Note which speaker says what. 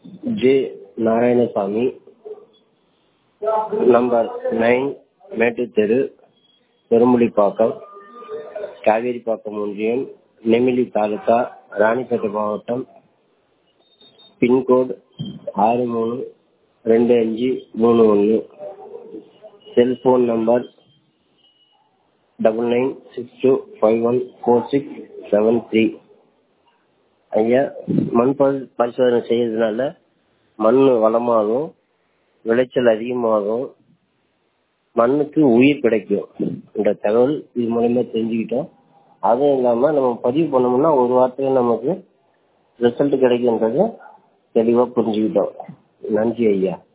Speaker 1: J Narayanasamy number nine மேட்டுத்தெரு பெருமுடிப்பாக்கம் காவேரிப்பாக்கம் ஒன்றியம் நெமிலி தாலுகா ராணிப்பேட்டை மாவட்டம் பின்கோடு ஆறு மூணு ரெண்டு அஞ்சு மூணு ஒன்று cellphone number double nine six two five one four six seven three ஐயா மண் பரி பரிசோதனை செய்யறதுனால மண் வளமாகும் விளைச்சல் அதிகமாகும் மண்ணுக்கு உயிர் கிடைக்கும் இந்த தகவல் இது மூலயமா தெரிஞ்சுக்கிட்டோம் அதுவும் இல்லாமல் நம்ம பதிவு பண்ணோம்னா ஒரு வாரத்தில் நமக்கு ரிசல்ட் கிடைக்குன்றதை தெளிவாக புரிஞ்சுக்கிட்டோம் நன்றி ஐயா